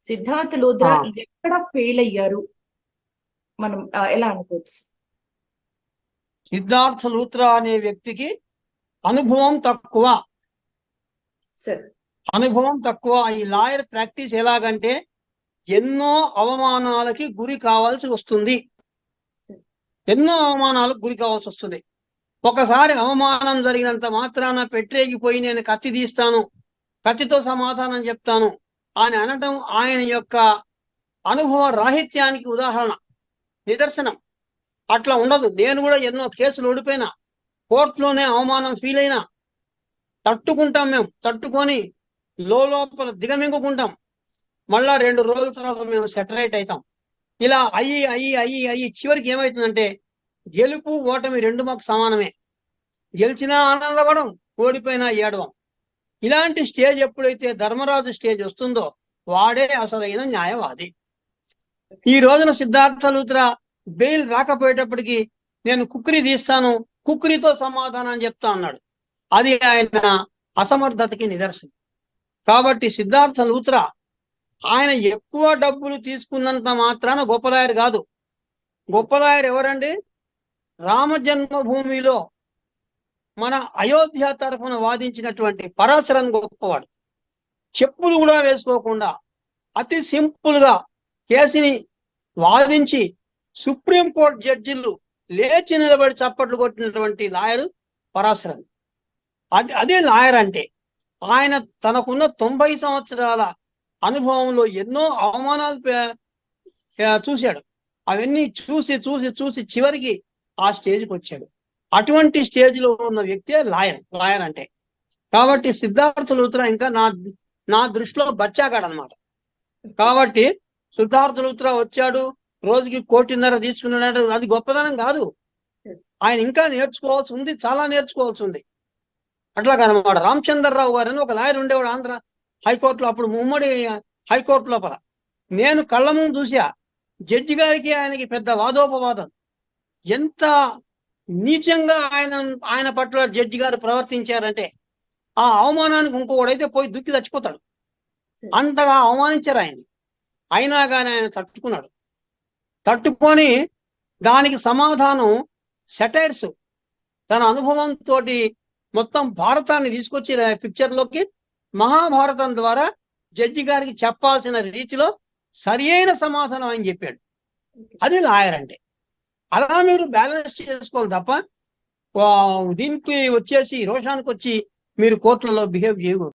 సిద్ధార్థ్ లోద్రా ఆ. ఎక్కడ ఫెయిల్ అయ్యారు మనం ఆ, ఎలా అనుకోవచ్చు సిద్ధార్థ లూత్రా అనే వ్యక్తికి అనుభవం తక్కువ సార్ అనుభవం తక్కువ ఈ లాయర్ ప్రాక్టీస్ ఎలాగంటే ఎన్నో అవమానాలకి గురి కావాల్సి వస్తుంది ఎన్నో అవమానాలకు గురి కావాల్సి వస్తుంది ఒకసారి అవమానం జరిగినంత మాత్రాన పెట్టేగిపోయి నేను కత్తి తీస్తాను కత్తితో సమాధానం చెప్తాను అని అనటం ఆయన యొక్క అనుభవ రాహిత్యానికి ఉదాహరణ నిదర్శనం అట్లా ఉండదు నేను కూడా ఎన్నో కేసులు ఓడిపోయినా కోర్టులోనే అవమానం ఫీల్ అయినా తట్టుకుంటాం మేము తట్టుకొని లోపల దిగమింగుకుంటాం మళ్ళా రెండు రోజుల తర్వాత మేము సెటరేట్ అవుతాం ఇలా అయ్యి అయ్యి అయ్యి అయ్యి చివరికి ఏమవుతుందంటే గెలుపు ఓటమి రెండు మాకు సమానమే గెలిచినా ఆనందపడం ఓడిపోయినా ఏడవం ఇలాంటి స్టేజ్ ఎప్పుడైతే ధర్మరాజు స్టేజ్ వస్తుందో వాడే అసలైన న్యాయవాది ఈ రోజున సిద్ధార్థ లూత్రా బెయిల్ రాకపోయేటప్పటికి నేను కుక్రీ తీస్తాను కుక్రీతో సమాధానం చెప్తా అన్నాడు అది ఆయన అసమర్థతకి నిదర్శనం కాబట్టి సిద్ధార్థ లూత్రా ఆయన ఎక్కువ డబ్బులు తీసుకున్నంత మాత్రాన గొప్పలాయర్ కాదు గొప్పలాయర్ ఎవరండి రామ జన్మభూమిలో మన అయోధ్య తరఫున వాదించినటువంటి పరాశరన్ గొప్పవాడు చెప్పులు కూడా వేసుకోకుండా అతి సింపుల్ గా కేసుని వాదించి సుప్రీంకోర్టు జడ్జిలు లేచి నిలబడి చప్పట్లు కొట్టినటువంటి లాయరు పరాశరన్ అది అదే లాయర్ అంటే ఆయన తనకున్న తొంభై సంవత్సరాల అనుభవంలో ఎన్నో అవమానాలు పే- పే- చూశాడు అవన్నీ చూసి చూసి చూసి చివరికి ఆ స్టేజ్కి వచ్చాడు అటువంటి స్టేజ్ లో ఉన్న వ్యక్తే లాయర్ లాయర్ అంటే కాబట్టి సిద్ధార్థ లూత్రా ఇంకా నా నా దృష్టిలో బచ్చాగాడు అనమాట కాబట్టి సిద్ధార్థ లూత్రా వచ్చాడు రోజుకి కోటిన్నర తీసుకున్నాడు అది గొప్పదనం కాదు ఆయన ఇంకా నేర్చుకోవాల్సి ఉంది చాలా నేర్చుకోవాల్సి ఉంది అట్లా కనమాట రామచంద్రరావు గారు అని ఒక లాయర్ ఉండేవాడు ఆంధ్ర హైకోర్టులో అప్పుడు ఉమ్మడి హైకోర్టు లోపల నేను కళ్ళ ముందు చూసా జడ్జి గారికి ఆయనకి పెద్ద వాదోపవాదం ఎంత నీచంగా ఆయన ఆయన పట్ల జడ్జి గారు ప్రవర్తించారంటే ఆ అవమానానికి ఇంకొకడైతే పోయి దుక్కి చచ్చిపోతాడు అంతగా అవమానించారు ఆయన్ని అయినా కానీ ఆయన తట్టుకున్నాడు తట్టుకొని దానికి సమాధానం సెటైర్స్ తన అనుభవంతో మొత్తం భారతాన్ని తీసుకొచ్చి పిక్చర్ లోకి మహాభారతం ద్వారా జడ్జి గారికి చెప్పాల్సిన రీతిలో సరి అయిన సమాధానం అని చెప్పాడు అది లాయర్ అంటే అలా మీరు బ్యాలెన్స్ చేసుకోవాలి తప్ప ఆ, దీనికి వచ్చేసి రోషానికి వచ్చి మీరు కోర్టులలో బిహేవ్ చేయకూడదు